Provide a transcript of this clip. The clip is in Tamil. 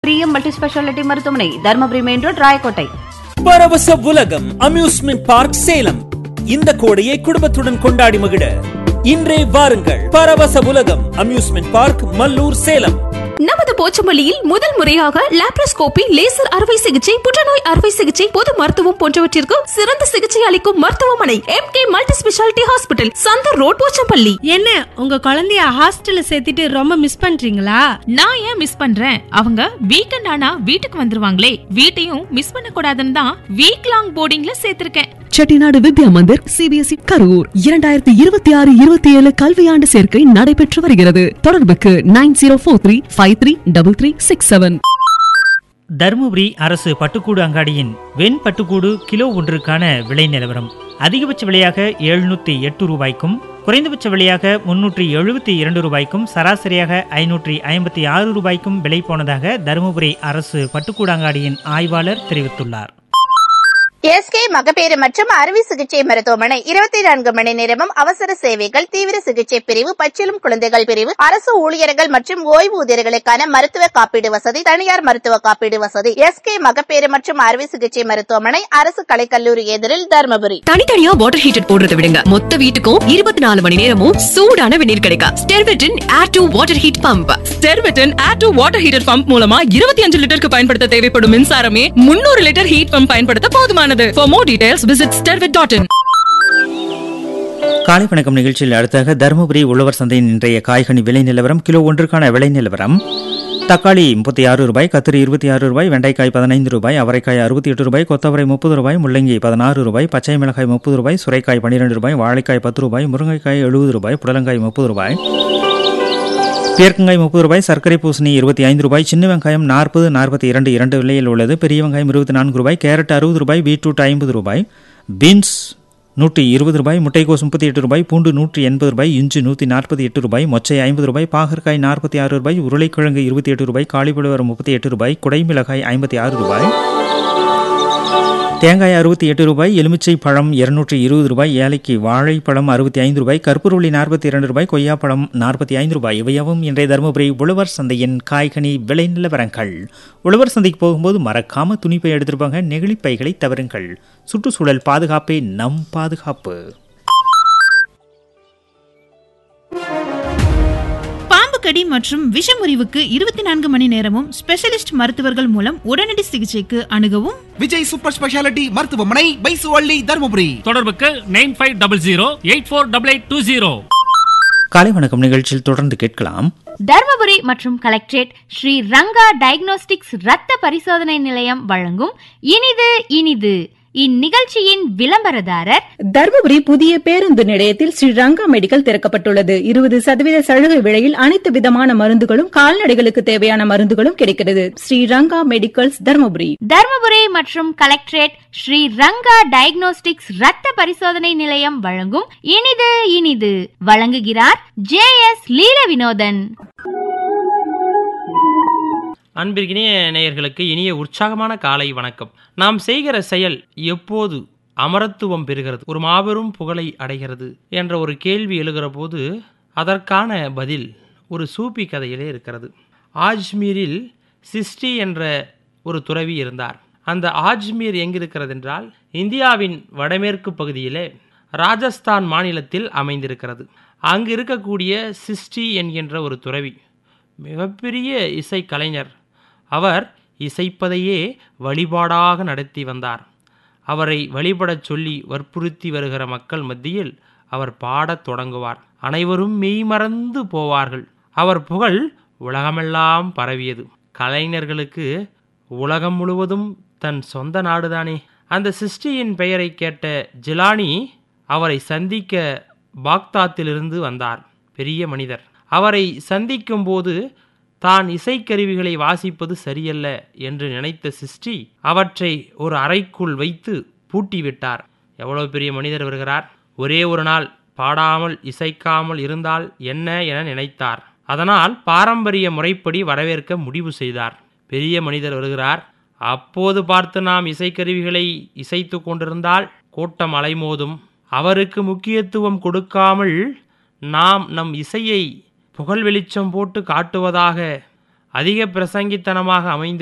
பிரியம் மல்டி ஸ்பெஷாலிட்டி மருத்துவமனை தர்மபுரி மெயின் ரோட் ராயக்கோட்டை பரவச உலகம் அம்யூஸ்மெண்ட் பார்க் சேலம் இந்த கோடையை குடும்பத்துடன் கொண்டாடி மகிழ இன்றே வாருங்கள் பரவச உலகம் அம்யூஸ்மெண்ட் பார்க் மல்லூர் சேலம் நமது போச்சமல்லியில் முதல் முறையாக லாப்ரோஸ்கோபி லேசர் அறுவை சிகிச்சை புற்றுநோய் அறுவை சிகிச்சை பொது மருத்துவம் போன்றவற்றிற்கு சிறந்த சிகிச்சை அளிக்கும் மருத்துவமனை M K multi speciality hospital Chandar road Pochampalli என்ன உங்க குழந்தைய ஹாஸ்டல்ல சேர்த்துட்டு ரொம்ப மிஸ் பண்றீங்களா நான் ஏன் மிஸ் பண்றேன் அவங்க வீக்கெண்ட் ஆனா வீட்டுக்கு வந்துருவாங்களே வீட்டையும் மிஸ் பண்ண கூடாதுன்னு தான் வீக் லாங் போர்டிங்ல சேர்த்திருக்கேன் செட்டிநாடு வித்யா மந்திர் சிபிஎஸ்இ கரூர் இரண்டாயிரத்தி இருபத்தி ஆறு இருபத்தி ஏழு கல்வியாண்டு சேர்க்கை நடைபெற்று வருகிறது தொடர்புக்கு nine zero four three five three double three six seven Dharmapuri அரசு பட்டுக்கூடு அங்காடியின் வெண் பட்டுக்கூடு கிலோ ஒன்றுக்கான விலை நிலவரம் அதிகபட்ச விலையாக எழுநூத்தி எட்டு ரூபாய்க்கும் குறைந்தபட்ச விலையாக முன்னூற்றி எழுபத்தி இரண்டு ரூபாய்க்கும் சராசரியாக ஐநூற்றி ஐம்பத்தி ஆறு ரூபாய்க்கும் விலை போனதாக தருமபுரி அரசு பட்டுக்கூடு அங்காடியின் ஆய்வாளர் தெரிவித்துள்ளார் எஸ்கே மகப்பேறு மற்றும் அறுவை சிகிச்சை மருத்துவமனை இருபத்தி நான்கு மணி நேரமும் அவசர சேவைகள் தீவிர சிகிச்சை பிரிவு பச்சிலும் குழந்தைகள் பிரிவு அரசு ஊழியர்கள் மற்றும் ஓய்வூதியர்களுக்கான மருத்துவ காப்பீடு வசதி தனியார் மருத்துவ காப்பீடு வசதி எஸ்கே மகப்பேறு மற்றும் அறுவை சிகிச்சை மருத்துவமனை அரசு கலைக்கல்லூரி எதிரில் தருமபுரி தனித்தனியா வாட்டர் ஹீட்டர் போடுறத விடுங்க மொத்த வீட்டுக்கும் இருபத்தி நாலு மணி நேரமும் சூடான வெந்நீர் கிடைக்கும் ஸ்டெர்வெட்டின் air to water heat pump ஸ்டெர்வெட்டின் air to water heater pump மூலமா இருபத்தி அஞ்சு லிட்டருக்கு பயன்படுத்த தேவைப்படும் மின்சாரமே முன்னூறு லிட்டர் ஹீட் பம்ப் பயன்படுத்த போதுமானது for more details visit Sterwet dot in காலை வணக்கம் நிகழ்ச்சியில் அடுத்தாக தருமபுரி உழவர் சந்தையின் இன்றைய காய்கனி விலை நிலவரம் கிலோ ஒன்றுக்கான விலை நிலவரம் தக்காளி முப்பத்தி ஆறு ரூபாய் கத்திரி இருபத்தி ஆறு ரூபாய் வெண்டைக்காய் பதினைந்து ரூபாய் அவரைக்காய் அறுபத்தி எட்டு ரூபாய் கொத்தவரை முப்பது ரூபாய் முள்ளங்கி பதினாறு ரூபாய் பச்சை மிளகாய் முப்பது ரூபாய் சுரைக்காய் பன்னிரெண்டு ரூபாய் வாழைக்காய் பத்து ரூபாய் முருங்கைக்காய் எழுபது ரூபாய் புடலங்காய் முப்பது ரூபாய் பேர்க்கங்காய் முப்பது ரூபாய் சர்க்கரை பூசணி இருபத்தி ஐந்து ரூபாய் சின்ன வெங்காயம் நாற்பது நாற்பத்தி இரண்டு இரண்டு விலையில் உள்ளது பெரிய வெங்காயம் இருபத்தி நான்கு ரூபாய் கேரட் அறுபது ரூபாய் பீட்ரூட் ஐம்பது ரூபாய் பீன்ஸ் நூற்றி இருபது ரூபாய் முட்டைக்கோஸ் முப்பத்தி எட்டு ரூபாய் பூண்டு நூற்றி எண்பது ரூபாய் இஞ்சி நூற்றி நாற்பத்தி எட்டு ரூபாய் மொச்சை ஐம்பது ரூபாய் பாகற்காய் நாற்பத்தி ஆறு ரூபாய் உருளைக்கிழங்கு இருபத்தி எட்டு ரூபாய் காலிஃப்ளவர் முப்பத்தி எட்டு ரூபாய் குடைமிளகாய் ஐம்பத்தி ஆறு ரூபாய் தேங்காய் அறுபத்தி எட்டு ரூபாய் எலுமிச்சை பழம் இருநூற்றி இருபது ரூபாய் ஏலைக்கு வாழைப்பழம் அறுபத்தி ஐந்து ரூபாய் கற்பூரவள்ளி நாற்பத்தி இரண்டு ரூபாய் கொய்யாப்பழம் நாற்பத்தி ஐந்து ரூபாய் இவையவும் இன்றைய தருமபுரி உழவர் சந்தையின் காய்கனி விலை நிலவரங்கள் உழவர் சந்தைக்கு போகும்போது மறக்காம துணிப்பை எடுத்திருப்பாங்க நெகிழிப்பைகளை தவறுங்கள் சுற்றுச்சூழல் பாதுகாப்பே நம் பாதுகாப்பு பாம்பு கடி மற்றும் விஷமுறிவுக்கு இருபத்தி நான்கு மணி நேரமும் ஸ்பெஷலிஸ்ட் மருத்துவர்கள் மூலம் உடனடி சிகிச்சைக்கு அணுகவும் விஜய் சூப்பர் ஸ்பெஷாலிட்டி மருத்துவமனை பைசுவள்ளி தருமபுரி தொடர்புக்கு nine five double zero eight four double eight two zero காலை வணக்கம் நிகழ்ச்சியில் தொடர்ந்து கேட்கலாம் தர்மபுரி மற்றும் கலெக்டரேட் ஸ்ரீ ரங்கா டயக்னோஸ்டிக்ஸ் ரத்த பரிசோதனை நிலையம் வழங்கும் இனிது இனிது இந்நிகழ்ச்சியின் விளம்பரதாரர் தர்மபுரி புதிய பேருந்து நிலையத்தில் ஸ்ரீ ரங்கா மெடிக்கல் திறக்கப்பட்டுள்ளது இருபது சதவீத சலுகை விலையில் அனைத்து விதமான மருந்துகளும் கால்நடைகளுக்கு தேவையான மருந்துகளும் கிடைக்கிறது ஸ்ரீ ரங்கா மெடிக்கல்ஸ் தர்மபுரி தர்மபுரி மற்றும் கலெக்டரேட் ஸ்ரீ ரங்கா டயக்னோஸ்டிக்ஸ் ரத்த பரிசோதனை நிலையம் வழங்கும் இனிது இனிது வழங்குகிறார் ஜே எஸ் லீல வினோதன் அன்பிற்கினிய நேயர்களுக்கு இனிய உற்சாகமான காலை வணக்கம் நாம் செய்கிற செயல் எப்போது அமரத்துவம் பெறுகிறது ஒரு மாபெரும் புகழை அடைகிறது என்ற ஒரு கேள்வி எழுகிற போது அதற்கான பதில் ஒரு சூப்பி கதையிலே இருக்கிறது ஆஜ்மீரில் சிஸ்டி என்ற ஒரு துறவி இருந்தார் அந்த ஆஜ்மீர் எங்கிருக்கிறது என்றால் இந்தியாவின் வடமேற்கு பகுதியிலே ராஜஸ்தான் மாநிலத்தில் அமைந்திருக்கிறது அங்கு இருக்கக்கூடிய சிஸ்டி என்கின்ற ஒரு துறவி மிகப்பெரிய இசை கலைஞர் அவர் இசைப்பதையே வழிபாடாக நடத்தி வந்தார் அவரை வழிபடச் சொல்லி வற்புறுத்தி வருகிற மக்கள் மத்தியில் அவர் பாடத் தொடங்குவார் அனைவரும் மெய்மறந்து போவார்கள் அவர் புகழ் உலகமெல்லாம் பரவியது கலைஞர்களுக்கு உலகம் முழுவதும் தன் சொந்த நாடுதானே அந்த சிருஷ்டியின் பெயரை கேட்ட ஜிலானி அவரை சந்திக்க பாக்தாத்திலிருந்து வந்தார் பெரிய மனிதர் அவரை சந்திக்கும் போது தான் இசைக்கருவிகளை வாசிப்பது சரியல்ல என்று நினைத்த சிஸ்டி அவற்றை ஒரு அறைக்குள் வைத்து பூட்டிவிட்டார் எவ்வளவு பெரிய மனிதர் வருகிறார் ஒரே ஒரு நாள் பாடாமல் இசைக்காமல் இருந்தால் என்ன என நினைத்தார் அதனால் பாரம்பரிய முறைப்படி வரவேற்க முடிவு செய்தார் பெரிய மனிதர் வருகிறார் அப்போது பார்த்து நாம் இசைக்கருவிகளை இசைத்து கொண்டிருந்தால் கூட்டம் அலைமோதும் அவருக்கு முக்கியத்துவம் கொடுக்காமல் நாம் நம் இசையை புகழ் வெளிச்சம் போட்டு காட்டுவதாக அதிக பிரசங்கித்தனமாக அமைந்து